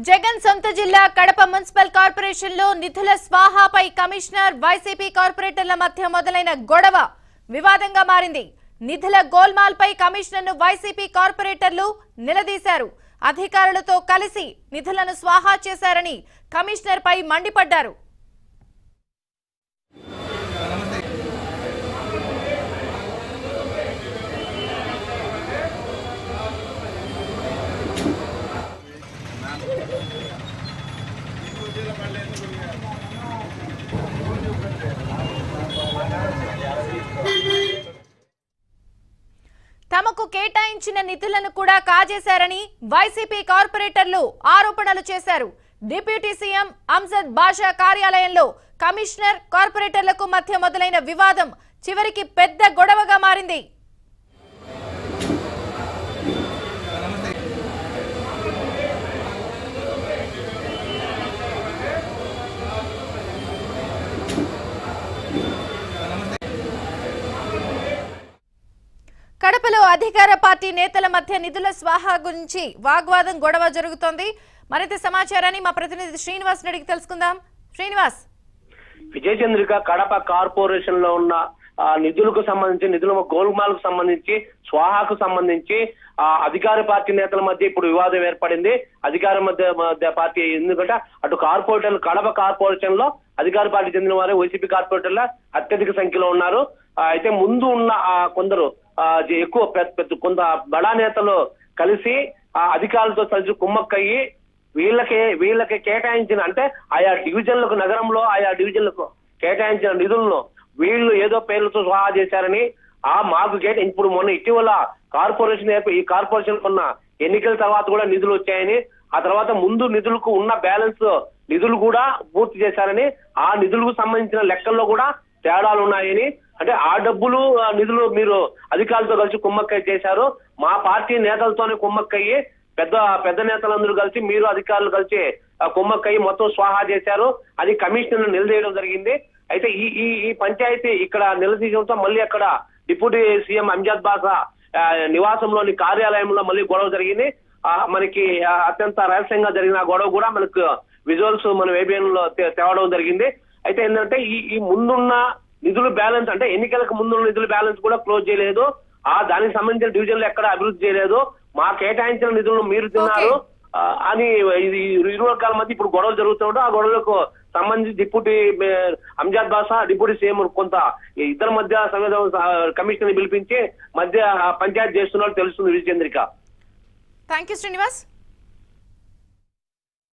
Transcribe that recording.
జగన్ సొంత జిల్లా Kadapa municipal corporation లో నిధుల స్వాహాపై కమిషనర్ వైసీపీ కార్పొరేటర్ల మధ్య మొదలైన గొడవ వివాదంగా మారింది నిధుల గోల్మాల్ పై కమిషనర్ ను వైసీపీ కార్పొరేటర్లు నిలదీశారు అధికారులతో కలిసి నిధులను స్వాహా చేశారని కమిషనర్ పై మండిపడ్డారు తమకు కేటాయించిన నిధులను కూడా కాజేశారని వైసీపీ కార్పొరేటర్లు ఆరోపణలు చేశారు డిప్యూటీ సీఎం అంజద్ బాషా కార్యాలయంలో కమిషనర్ కార్పొరేటర్లకు మధ్య మొదలైన వివాదం చివరికి పెద్ద గొడవగా మారింది కడపలో అధికార పార్టీ నేతల మధ్య నిధుల స్వాహా గురించి వాగ్వాదం గొడవ జరుగుతోంది మరింత సమాచారాన్ని మా ప్రతినిధి శ్రీనివాస్ అడిగి తెలుసుకుందాం శ్రీనివాస్ విజయ చంద్రిక కడప కార్పొరేషన్ లో ఉన్న ఆ, నిధులకు సంబంధించి నిధుల గోల్మాల్ కు సంబంధించి స్వాహాకు సంబంధించి ఆ అధికార పార్టీ నేతల మధ్య ఇప్పుడు వివాదం ఏర్పడింది అధికార మధ్య మధ్య పార్టీ ఎందుకంటే అటు కార్పొరేటర్లు కడప కార్పొరేషన్ లో అధికార పార్టీ చెందిన వారు వైసీపీ కార్పొరేటర్ల అత్యధిక సంఖ్యలో ఉన్నారు ఆ, అయితే ముందు ఉన్న ఆ, కొందరు ఆ, జ- ఎక్కువ పెద్ద పెద్ద కొంత బడా నేతలు కలిసి ఆ అధికారులతో కలిసి కుమ్మక్కయ్యి వీళ్ళకి వీళ్ళకి కేటాయించిన అంటే ఆయా డివిజన్లకు నగరంలో ఆయా డివిజన్లకు కేటాయించిన నిధులను వీళ్ళు ఏదో పేర్లతో స్వాహా చేశారని ఆ మాకు కేట ఇప్పుడు మొన్న ఇటీవల కార్పొరేషన్ ఏర్ప- ఈ కార్పొరేషన్ ఉన్న ఎన్నికల తర్వాత కూడా నిధులు వచ్చాయని ఆ తర్వాత ముందు నిధులకు ఉన్న బ్యాలెన్స్ నిధులు కూడా పూర్తి చేశారని ఆ నిధులకు సంబంధించిన లెక్కల్లో కూడా తేడాలు ఉన్నాయని అంటే ఆ డబ్బులు ఆ నిధులు మీరు అధికారులతో కలిసి కుమ్మక్కయ్య చేశారు మా పార్టీ నేతలతోనే కుమ్మక్కయ్యి పెద్ద పెద్ద నేతలందరూ కలిసి మీరు అధికారులు కలిసి ఆ, కుమ్మక్కయ్యి మొత్తం స్వాహా చేశారు అది కమిషనర్ నిలదీయడం జరిగింది అయితే ఈ ఈ ఈ పంచాయతీ ఇక్కడ నిలదీయడంతో మళ్ళీ అక్కడ డిప్యూటీ సీఎం అంజద్ బాసా ఆ, నివాసంలోని కార్యాలయంలో మళ్ళీ గొడవ జరిగింది ఆ, మనకి ఆ, అత్యంత రహస్యంగా జరిగిన ఆ గొడవ కూడా మనకు విజువల్స్ మనం ఏబిఎన్ లో తే- తేవడం జరిగింది అయితే ఏంటంటే ఈ ఈ ముందున్న నిధులు బ్యాలెన్స్ అంటే ఎన్నికలకు ముందున్న నిధుల బ్యాలెన్స్ కూడా క్లోజ్ చేయలేదు ఆ దానికి సంబంధించిన డివిజన్లు ఎక్కడ అభివృద్ధి చేయలేదు మా కేటాయించిన నిధులను మీరు తిన్నారు ఆ, అని ఇది ఇరు వర్గాల మధ్య ఇప్పుడు గొడవలు జరుగుతుంటే ఆ గొడవలకు సంబంధించి డిప్యూటీ మే- అంజాద్ బాసా డిప్యూటీ సీఎం కొంత ఈ ఇద్దరి మధ్య సంవేదన కమిషన్ పిలిపించి మధ్య పంచాయతీ చేస్తున్నట్టు తెలుస్తుంది విజయచంద్రిక థ్యాంక్ యూ శ్రీనివాస్